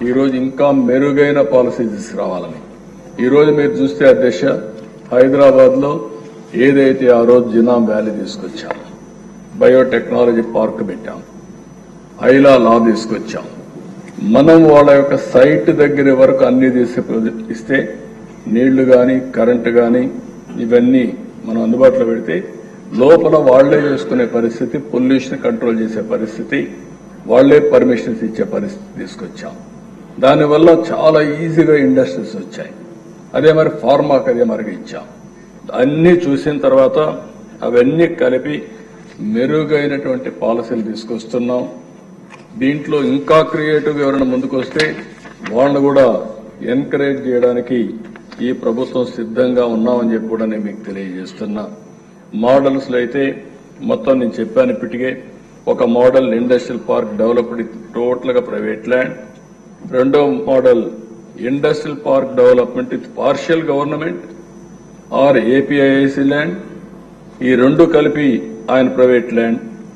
ఈరోజు ఇంకా మెరుగైన పాలసీ తీసుకురావాలని ఈరోజు మీరు చూస్తే అధ్యక్ష హైదరాబాద్ లో ఏదైతే ఆ రోజు జినాం వ్యాలీ తీసుకొచ్చాం బయోటెక్నాలజీ పార్క్ పెట్టాం ఐలా లా తీసుకొచ్చాం మనం వాళ్ళ యొక్క సైట్ దగ్గర వరకు అన్ని తీసి ఇస్తే నీళ్లు గాని కరెంటు గాని ఇవన్నీ మనం అందుబాటులో పెడితే లోపల వాళ్లే చేసుకునే పరిస్థితి పొల్యూషన్ కంట్రోల్ చేసే పరిస్థితి వాళ్లే పర్మిషన్స్ ఇచ్చే పరిస్థితి తీసుకొచ్చాం దానివల్ల చాలా ఈజీగా ఇండస్ట్రీస్ వచ్చాయి అదే మరి ఫార్మాకి అదే మరిగా ఇచ్చాం అన్ని చూసిన తర్వాత అవన్నీ కలిపి మెరుగైనటువంటి పాలసీలు తీసుకొస్తున్నాం దీంట్లో ఇంకా క్రియేటివ్ ఎవరైనా ముందుకు వస్తే వాళ్ళని కూడా ఎంకరేజ్ చేయడానికి ఈ ప్రభుత్వం సిద్ధంగా ఉన్నామని చెప్పి కూడా నేను మీకు తెలియజేస్తున్నా మోడల్స్ లో అయితే మొత్తం నేను చెప్పాను ఇప్పటికే ఒక model industrial park developed total గా ప్రైవేట్ ల్యాండ్ రెండో model industrial park development with partial government or APIIC land ఈ రెండు కలిపి ఆయన ప్రైవేట్ ల్యాండ్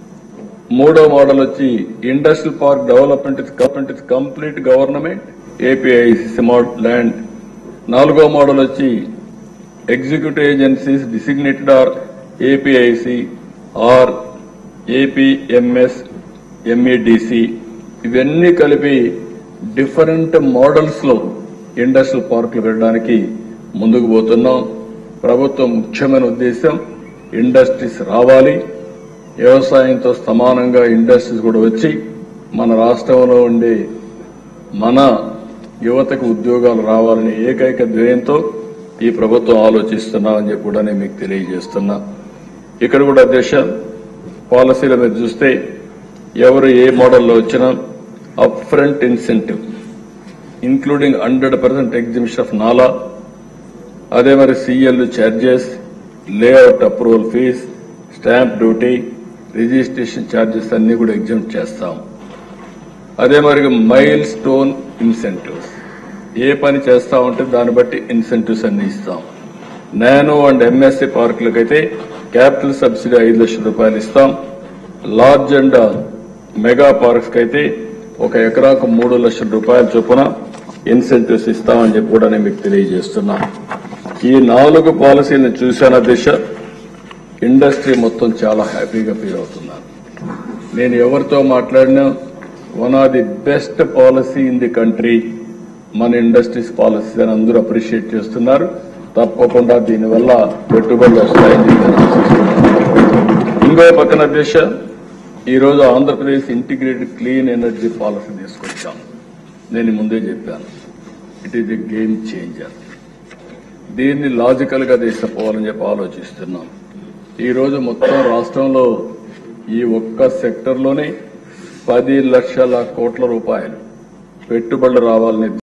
మూడో మోడల్ వచ్చి industrial park development government with complete government APIC land నాలుగో మోడల్ వచ్చి executive agencies designated or APIC or APMS MEDC ఇవన్నీ కలిపి డిఫరెంట్ మోడల్స్ లో ఇండస్ట్రియల్ పార్కులు పెట్టడానికి ముందుకు పోతున్నాం ప్రభుత్వం ముఖ్యమైన ఉద్దేశం ఇండస్ట్రీస్ రావాలి వ్యవసాయంతో సమానంగా ఇండస్ట్రీస్ కూడా వచ్చి మన రాష్ట్రంలో ఉండే మన యువతకు ఉద్యోగాలు రావాలనే ఏకైక ధ్యేయంతో ఈ ప్రభుత్వం ఆలోచిస్తున్నామని చెప్పి కూడా నేను మీకు తెలియజేస్తున్నా ఇక్కడ కూడా దేశ పాలసీల మీద చూస్తే ఎవరు ఏ మోడల్లో వచ్చినా up front incentive including hundred percent exhibition of నాలా అదే మరి CL charges layout approval fees stamp duty registration charges అన్ని కూడా ఎగ్జిమ్ చేస్తాం అదే మరి మైల్ స్టోన్ ఇన్సెంటివ్స్ ఏ పని చేస్తా ఉంటే దాన్ని బట్టి ఇన్సెంటివ్స్ అన్ని ఇస్తాం నానో అండ్ ఎంఎస్సీ పార్కులకైతే క్యాపిటల్ సబ్సిడీ ఐదు లక్షల రూపాయలు ఇస్తాం లార్జ్ అండ్ మెగా పార్క్స్ అయితే ఒక ఎకరాకు మూడు లక్షల రూపాయల చొప్పున ఇన్సెంటివ్స్ ఇస్తామని చెప్పి కూడా నేను మీకు తెలియజేస్తున్నా ఈ నాలుగు పాలసీలను చూశాన దిశ ఇండస్ట్రీ మొత్తం చాలా హ్యాపీగా ఫీల్ అవుతున్నారు నేను ఎవరితో మాట్లాడినా one of the best policy in the country మన ఇండస్ట్రీస్ పాలసీ అని అందరూ అప్రిషియేట్ చేస్తున్నారు తప్పకుండా దీనివల్ల పెట్టుబడులు వస్తాయని చెప్పి ఇంకో పక్కన దిశ ఈ రోజు Andhra Pradesh integrated clean energy policy తీసుకొచ్చాం నేను ముందే చెప్పాను it is a game changer దీన్ని లాజికల్ గా తీసుకుపోవాలని చెప్పి ఆలోచిస్తున్నాం ఈ రోజు మొత్తం రాష్ట్రంలో ఈ ఒక్క సెక్టర్ లోనే పది లక్షల కోట్ల రూపాయలు పెట్టుబడులు రావాలని